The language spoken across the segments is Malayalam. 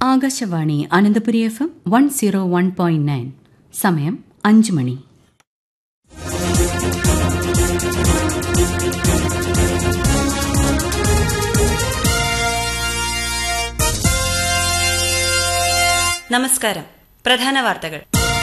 Akashvani Ananthapuri F M one zero one point nine സമയം അഞ്ച് മണി നമസ്കാരം പ്രധാന വാർത്തകൾ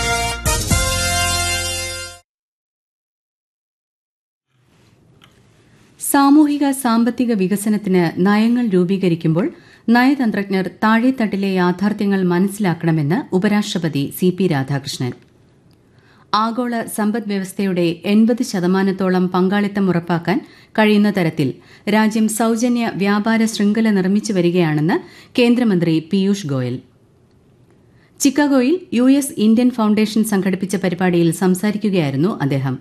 സാമൂഹിക സാമ്പത്തിക വികസനത്തിന് നയങ്ങൾ രൂപീകരിക്കുമ്പോൾ നയതന്ത്രജ്ഞർ താഴെത്തട്ടിലെ യാഥാർത്ഥ്യങ്ങൾ മനസ്സിലാക്കണമെന്ന് ഉപരാഷ്ട്രപതി സി പി രാധാകൃഷ്ണൻ ആഗോള സമ്പദ് വ്യവസ്ഥയുടെ എൺപത് ശതമാനത്തോളം പങ്കാളിത്തം ഉറപ്പാക്കാൻ കഴിയുന്ന തരത്തിൽ രാജ്യം സൌജന്യ വ്യാപാര ശൃംഖല നിർമ്മിച്ചു വരികയാണെന്ന് കേന്ദ്രമന്ത്രി പീയൂഷ് ഗോയൽ ചിക്കാഗോയിൽ യു എസ് ഇന്ത്യൻ ഫൌണ്ടേഷൻ സംഘടിപ്പിച്ച പരിപാടിയിൽ സംസാരിക്കുകയായിരുന്നു അദ്ദേഹം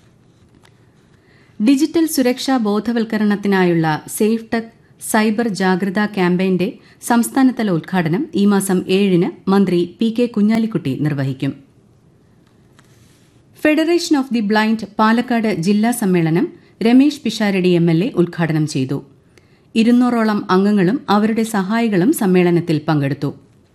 ഡിജിറ്റൽ സുരക്ഷാ ബോധവൽക്കരണത്തിനായുള്ള സേഫ് ടെക് സൈബർ ജാഗ്രതാ ക്യാമ്പയിന്റെ സംസ്ഥാനതല ഉദ്ഘാടനം ഈ മാസം ഏഴിന് മന്ത്രി പി കെ കുഞ്ഞാലിക്കുട്ടി നിർവഹിക്കും federation of the blind Palakkad ജില്ലാ സമ്മേളനം Ramesh Pisharody M L A ഉദ്ഘാടനം ചെയ്തു ഇരുന്നൂറോളം അംഗങ്ങളും അവരുടെ സഹായികളും സമ്മേളനത്തിൽ പങ്കെടുത്തു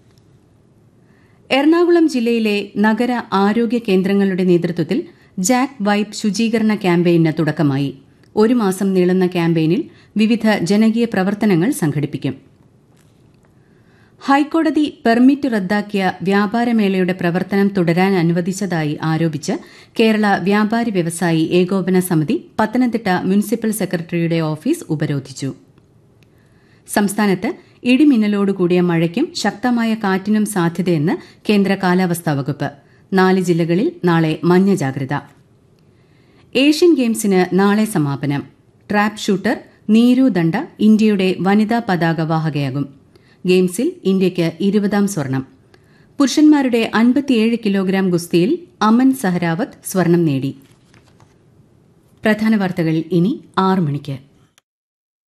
എറണാകുളം ജില്ലയിലെ നഗര ആരോഗ്യ കേന്ദ്രങ്ങളുടെ നേതൃത്വത്തിൽ ജാക്ക് വൈപ്പ് ശുചീകരണ ക്യാമ്പയിന് തുടക്കമായി ഒരു മാസം നീളുന്ന ക്യാമ്പയിനിൽ വിവിധ ജനകീയ പ്രവർത്തനങ്ങൾ സംഘടിപ്പിക്കും ഹൈക്കോടതി പെർമിറ്റ് റദ്ദാക്കിയ വ്യാപാരമേളയുടെ പ്രവർത്തനം തുടരാൻ അനുവദിച്ചതായി ആരോപിച്ച് കേരള വ്യാപാരി വ്യവസായി ഏകോപന സമിതി പത്തനംതിട്ട മുനിസിപ്പൽ സെക്രട്ടറിയുടെ ഓഫീസ് ഉപരോധിച്ചു സംസ്ഥാനത്ത് ഇടിമിന്നലോടുകൂടിയ മഴയ്ക്കും ശക്തമായ കാറ്റിനും സാധ്യതയെന്ന് കേന്ദ്ര കാലാവസ്ഥാ വകുപ്പ് നാല് ജില്ലകളിൽ നാളെ മഞ്ഞ ജാഗ്രത ഏഷ്യൻ ഗെയിംസിന് നാളെ സമാപനം ട്രാപ്പ് ഷൂട്ടർ നീരു ദണ്ഡ ഇന്ത്യയുടെ വനിതാ പതാക വാഹകയാകും ഗെയിംസിൽ ഇന്ത്യയ്ക്ക് ഇരുപതാം സ്വർണം പുരുഷന്മാരുടെ അൻപത്തിയേഴ് കിലോഗ്രാം ഗുസ്തിയിൽ അമൻ സഹരാവത്ത് സ്വർണം നേടി പ്രധാന വാർത്തകൾ ഇനി ആറ് മണിക്ക്